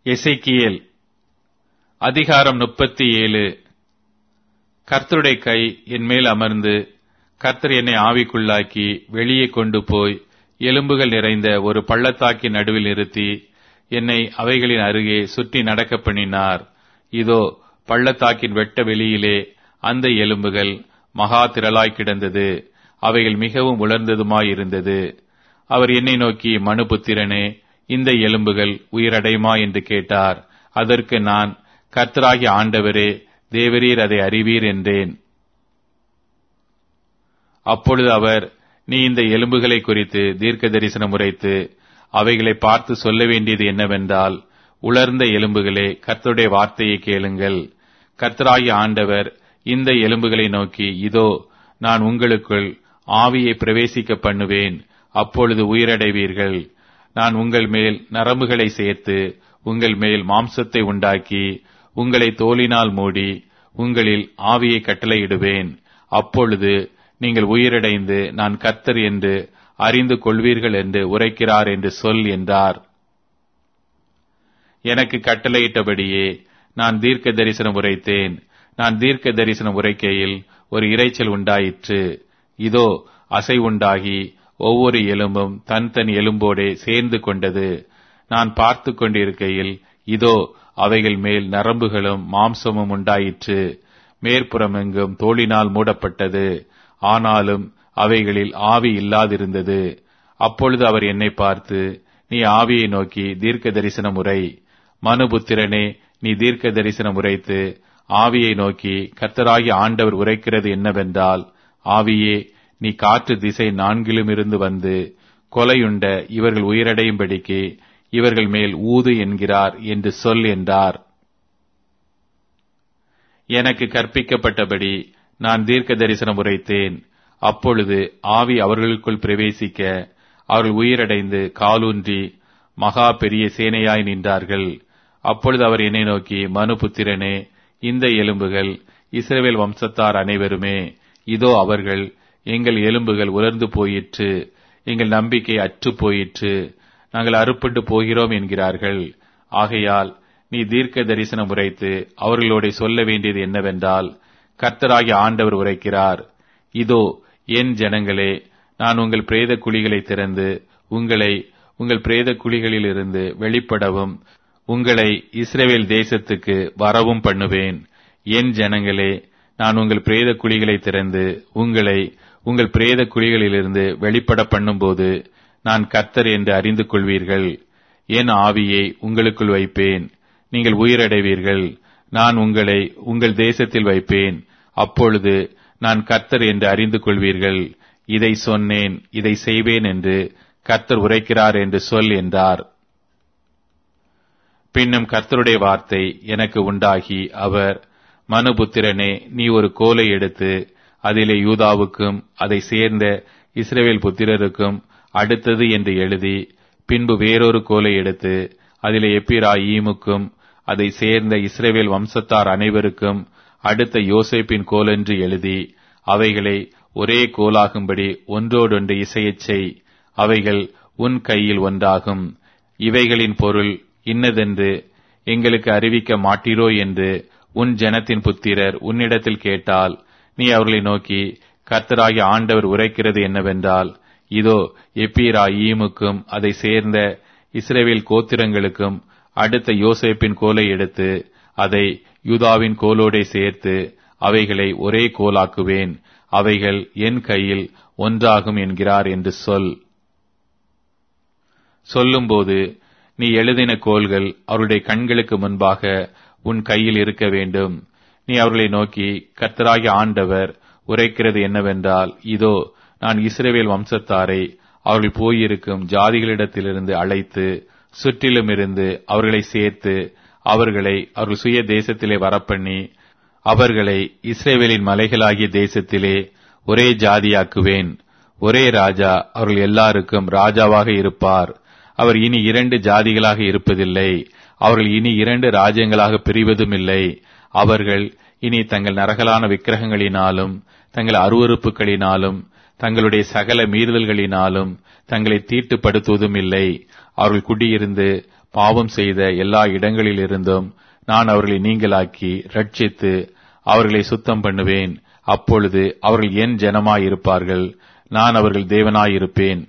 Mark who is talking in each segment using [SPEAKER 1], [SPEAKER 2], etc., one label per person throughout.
[SPEAKER 1] எசேக்கியேல் அதிகாரம் முப்பத்தி ஏழு கர்த்தருடைய கை என் மேல் அமர்ந்து கர்த்தர் என்னை ஆவிக்குள்ளாக்கி வெளியே கொண்டு போய் எலும்புகள் நிறைந்த ஒரு பள்ளத்தாக்கின் நடுவில் நிறுத்தி என்னை அவைகளின் அருகே சுற்றி நடக்க பண்ணினார் இதோ பள்ளத்தாக்கின் வெட்ட வெளியிலே அந்த எலும்புகள் மகா திரளாய் கிடந்தது அவைகள் மிகவும் உலர்ந்ததுமாயிருந்தது அவர் என்னை நோக்கி மனுபுத்திரனே இந்த எலும்புகள் உயிரடையுமா என்று கேட்டார் அதற்கு நான் கர்த்தராகிய ஆண்டவரே தேவரீர் அதை அறிவீர் என்றேன் அப்பொழுது அவர் நீ இந்த எலும்புகளை குறித்து தீர்க்க தரிசனம் உரைத்து அவைகளை பார்த்து சொல்ல வேண்டியது என்னவென்றால் உலர்ந்த எலும்புகளே கர்த்தருடைய வார்த்தையை கேளுங்கள் கர்த்தராகிய ஆண்டவர் இந்த எலும்புகளை நோக்கி இதோ நான் உங்களுக்குள் ஆவியை பிரவேசிக்க பண்ணுவேன் அப்பொழுது உயிரடைவீர்கள் நான் உங்கள் மேல் நரம்புகளை சேர்த்து உங்கள் மேல் மாம்சத்தை உண்டாக்கி உங்களை தோலினால் மூடி உங்களில் ஆவியை கட்டளையிடுவேன் அப்பொழுது நீங்கள் உயிரடைந்து நான் கர்த்தர் என்று அறிந்து கொள்வீர்கள் என்று உரைக்கிறார் என்று சொல் என்றார் எனக்கு கட்டளையிட்டபடியே நான் தீர்க்க தரிசனம் உரைத்தேன் நான் தீர்க்க தரிசனம் உரைக்கையில் ஒரு இரைச்சல் உண்டாயிற்று இதோ அசை உண்டாகி ஒவ்வொரு எலும்பும் தன் தன் எலும்போடே சேர்ந்து கொண்டது நான் பார்த்து கொண்டிருக்கையில் இதோ அவைகள் மேல் நரம்புகளும் மாம்சமும் உண்டாயிற்று மேற்புறமெங்கும் தோளினால் மூடப்பட்டது ஆனாலும் அவைகளில் ஆவி இல்லாதிருந்தது அப்பொழுது அவர் என்னை பார்த்து நீ ஆவியை நோக்கி தீர்க்க தரிசனம் உரை மனுபுத்திரனே நீ தீர்க்க தரிசனம் உரைத்து ஆவியை நோக்கி கர்த்தராகி ஆண்டவர் உரைக்கிறது என்னவென்றால் ஆவியே நீ காற்று திசை நான்கிலும் இருந்து வந்து கொலையுண்ட இவர்கள் உயிரடையும்படிக்கு இவர்கள் மேல் ஊது என்கிறார் என்று சொல் என்றார் எனக்கு கற்பிக்கப்பட்டபடி நான் தீர்க்க தரிசனம் உரைத்தேன் அப்பொழுது ஆவி அவர்களுக்குள் பிரவேசிக்க அவர்கள் உயிரடைந்து காலூன்றி மகா பெரிய சேனையாய் நின்றார்கள் அப்பொழுது அவர் என்னை நோக்கி மனுபுத்திரனே இந்த எலும்புகள் இஸ்ரேல் வம்சத்தார் அனைவருமே இதோ அவர்கள் எங்கள் எலும்புகள் உலர்ந்து போயிற்று எங்கள் நம்பிக்கை அற்று போயிற்று நாங்கள் அறுப்புண்டு போகிறோம் என்கிறார்கள் ஆகையால் நீ தீர்க்க தரிசனம் உரைத்து அவர்களோட சொல்ல வேண்டியது என்னவென்றால் கர்த்தராகிய ஆண்டவர் உரைக்கிறார் இதோ என் ஜனங்களே நான் உங்கள் பிரேத குழிகளை திறந்து உங்களை உங்கள் பிரேத குழிகளிலிருந்து வெளிப்படவும் உங்களை இஸ்ரேல் தேசத்துக்கு வரவும் பண்ணுவேன் என் ஜனங்களே நான் உங்கள் பிரேத குழிகளை திறந்து உங்களை உங்கள் பிரேத குழிகளிலிருந்து வெளிப்பட பண்ணும்போது நான் கர்த்தர் என்று அறிந்து கொள்வீர்கள் என் ஆவியை உங்களுக்குள் வைப்பேன் நீங்கள் உயிரடைவீர்கள் நான் உங்களை உங்கள் தேசத்தில் வைப்பேன் அப்பொழுது நான் கர்த்தர் என்று அறிந்து கொள்வீர்கள் இதை சொன்னேன் இதை செய்வேன் என்று கர்த்தர் உரைக்கிறார் என்று சொல் என்றார் பின்னும் கர்த்தருடைய வார்த்தை எனக்கு உண்டாகி அவர் மனுபுத்திரனே நீ ஒரு கோலை எடுத்து அதிலே யூதாவுக்கும் அதை சேர்ந்த இஸ்ரேல் புத்திரருக்கும் அடுத்தது என்று எழுதி பின்பு வேறொரு கோலை எடுத்து அதிலே எப்பிரா ஈமுக்கும் அதை சேர்ந்த இஸ்ரேல் வம்சத்தார் அனைவருக்கும் அடுத்த யோசேப்பின் கோல் என்று எழுதி அவைகளை ஒரே கோலாகும்படி ஒன்றோடொன்று இசையச் செய் அவைகள் உன் கையில் ஒன்றாகும் இவைகளின் பொருள் இன்னதென்று எங்களுக்கு அறிவிக்க மாட்டீரோ என்று உன் ஜனத்தின் புத்திரர் உன்னிடத்தில் கேட்டால் நீ அவர்களை நோக்கி கர்த்தராகிய ஆண்டவர் உரைக்கிறது என்னவென்றால் இதோ எப்பீரா ஈமுக்கும் அதை சேர்ந்த இஸ்ரேவேல் கோத்திரங்களுக்கும் அடுத்த யோசேப்பின் கோலை எடுத்து அதை யூதாவின் கோலோடே சேர்த்து அவைகளை ஒரே கோலாக்குவேன் அவைகள் என் கையில் ஒன்றாகும் என்கிறார் என்று சொல் சொல்லும்போது நீ எழுதின கோல்கள் அவருடைய கண்களுக்கு முன்பாக உன் கையில் இருக்க வேண்டும் நீ அவர்களை நோக்கி கர்த்தராகிய ஆண்டவர் உரைக்கிறது என்னவென்றால் இதோ நான் இஸ்ரேவேல் வம்சத்தாரை அவர்கள் போயிருக்கும் ஜாதிகளிடத்திலிருந்து அழைத்து சுற்றிலும் இருந்து அவர்களை சேர்த்து அவர்களை அவர்கள் சுய தேசத்திலே வரப்பண்ணி அவர்களை இஸ்ரேவேலின் மலைகளாகிய தேசத்திலே ஒரே ஜாதியாக்குவேன் ஒரே ராஜா அவர்கள் எல்லாருக்கும் ராஜாவாக இருப்பார் அவர் இனி இரண்டு ஜாதிகளாக இருப்பதில்லை அவர்கள் இனி இரண்டு ராஜ்யங்களாக பிரிவதும் இல்லை அவர்கள் இனி தங்கள் நரகலான விக்கிரகங்களினாலும் தங்கள் அருவறுப்புகளினாலும் தங்களுடைய சகல மீறுதல்களினாலும் தங்களை தீட்டுப்படுத்துவதும் இல்லை அவர்கள் குடியிருந்து பாவம் செய்த எல்லா இடங்களிலிருந்தும் நான் அவர்களை நீங்களாக்கி ரட்சித்து அவர்களை சுத்தம் பண்ணுவேன் அப்பொழுது அவர்கள் என் ஜனமாயிருப்பார்கள் நான் அவர்கள் தேவனாயிருப்பேன்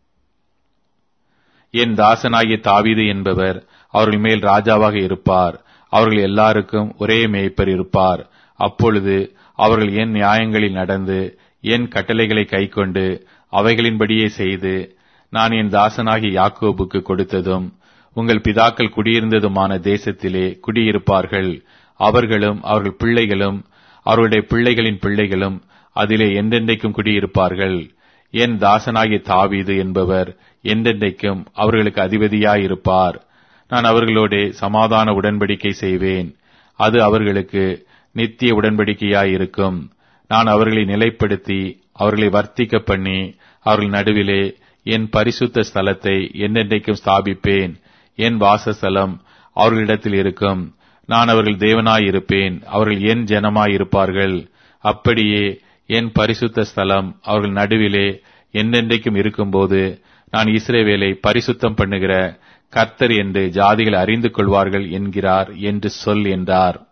[SPEAKER 1] என் தாசனாகிய தாவீது என்பவர் அவர்கள் மேல் ராஜாவாக இருப்பார் அவர்கள் எல்லாருக்கும் ஒரே மேய்ப்பர் இருப்பார் அப்பொழுது அவர்கள் என் நியாயங்களில் நடந்து என் கட்டளைகளை கைக்கொண்டு அவைகளின்படியே செய்து நான் என் தாசனாகிய யாக்கோபுக்கு கொடுத்ததும் உங்கள் பிதாக்கள் குடியிருந்ததுமான தேசத்திலே குடியிருப்பார்கள் அவர்களும் அவர்கள் பிள்ளைகளும் அவருடைய பிள்ளைகளின் பிள்ளைகளும் அதிலே என்றென்றைக்கும் குடியிருப்பார்கள் என் தாசனாகிய தாவீது என்பவர் என்றென்றைக்கும் அவர்களுக்கு அதிபதியாயிருப்பார் நான் அவர்களோட சமாதான உடன்படிக்கை செய்வேன் அது அவர்களுக்கு நித்திய உடன்படிக்கையாயிருக்கும் நான் அவர்களை நிலைப்படுத்தி அவர்களை வர்த்திக்க பண்ணி அவர்கள் நடுவிலே என் பரிசுத்த ஸ்தலத்தை என்னென்றைக்கும் ஸ்தாபிப்பேன் என் வாசஸ்தலம் அவர்களிடத்தில் இருக்கும் நான் அவர்கள் தேவனாயிருப்பேன் அவர்கள் என் ஜனமாயிருப்பார்கள் அப்படியே என் பரிசுத்த ஸ்தலம் அவர்கள் நடுவிலே என்னென்றைக்கும் இருக்கும்போது நான் இஸ்ரேவேலை பரிசுத்தம் பண்ணுகிற கர்த்தர் என்று ஜாதிகள் அறிந்து கொள்வார்கள் என்கிறார் என்று சொல் என்றார்